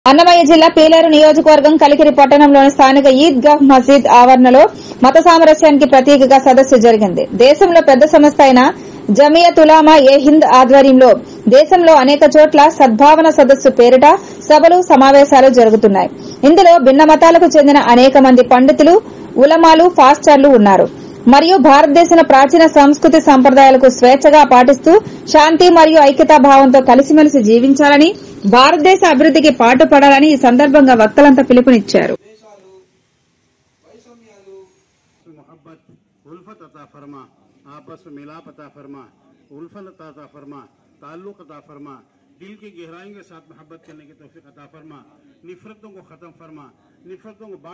అన్నమయ్య జిల్లా పీలేరు నియోజకవర్గం కలికిరి పట్టణంలోని స్థానిక ఈద్గాహ్ మసీద్ ఆవరణలో మత సామరస్యానికి ప్రతీకగా సదస్సు జరిగింది దేశంలో పెద్ద సంస్థ అయిన జమియత్ ఉలామా ఏ హింద్ ఆధ్వర్యంలో దేశంలో అనేక చోట్ల సద్భావన సదస్సు పేరిట సభలు సమావేశాలు జరుగుతున్నాయి ఇందులో భిన్న మతాలకు చెందిన అనేక మంది పండితులు ఉలమాలు ఫాస్టర్లు ఉన్నారు మరియు భారతదేశం ప్రాచీన సంస్కృతి సంప్రదాయాలకు స్వేచ్ఛగా పాటిస్తూ శాంతి మరియు ఐక్యతా భావంతో కలిసిమెలిసి జీవించాలని భారతదేశ అభివృద్ధికి పాటుపడాలని ఈ సందర్భంగా వక్తలంతా పిలుపునిచ్చారు मोहब्बत उल्फत अता फरमा आपस में मिलाप अता फरमा उल्फत अता फरमा ताल्लुक अता फरमा दिल की गहराइयों के साथ मोहब्बत करने की तौफीक अता फरमा नफरतों को ख़त्म फरमा नफरतों को बांट